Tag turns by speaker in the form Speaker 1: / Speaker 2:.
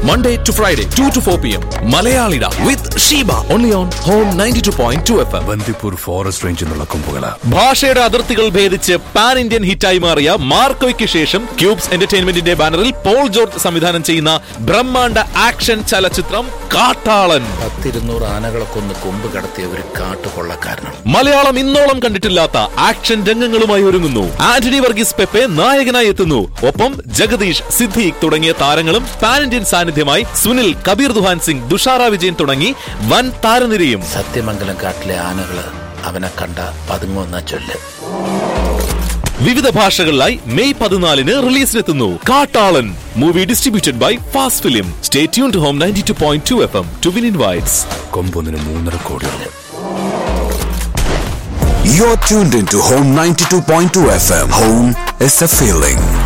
Speaker 1: Monday to Friday, 2 to 4 p.m. Malayalida with Sheba. Only on Home 92.2 FM.
Speaker 2: Bandipur forest റേഞ്ചിൽ നിന്നുള്ള കൊമ്പുകള
Speaker 1: ഭാഷയുടെ അതിർത്തികൾ ഭേദിച്ച് പാൻ ഇന്ത്യൻ ഹിറ്റായി മാറിയ മാർക്കോയ്ക്ക് ശേഷം ക്യൂബ്സ് എന്റർടൈൻമെന്റിന്റെ ബാനറിൽ പോൾ ജോർജ് സംവിധാനം ചെയ്യുന്ന ബ്രഹ്മാണ്ഡ ആക്ഷൻ ചലച്ചിത്രം കാട്ടാളൻ
Speaker 3: പത്തിരുന്നൂറ് ആനകളെ കൊന്ന് കൊമ്പ് കടത്തിയ ഒരു കാട്ടുകൊള്ളക്കാരനാണ്
Speaker 1: മലയാളം ഇന്നോളം കണ്ടിട്ടില്ലാത്ത ആക്ഷൻ രംഗങ്ങളുമായി ഒരുങ്ങുന്നു ആന്റണി വർഗീസ് പെപ്പെ നായകനായി എത്തുന്നു ഒപ്പം ജഗദീഷ് സിദ്ദീഖ് തുടങ്ങിയ താരങ്ങളും പാൻ ഇന്ത്യൻ സാന്നിധ്യമായി സുനിൽ കബീർ ദുഹാൻ സിംഗ് ദുഷാറ വിജയൻ തുടങ്ങി വൻ താരനിരയും
Speaker 3: സത്യമംഗലം കാട്ടിലെ ആനകള് അവനെ കണ്ട പതുങ്ങുന്ന ചൊല്ല്
Speaker 1: വിവിധ ഭാഷകളിലായി മെയ് പതിനാലിന് റിലീസിനെത്തുന്നു Kattalan movie distributed by fast film stay tuned to home ninety two point two F M to win invites
Speaker 2: കൊമ്പൊന്നിന് മൂന്നര കോടിയാണ്
Speaker 4: You're tuned into Home 92.2 FM. Home is a feeling.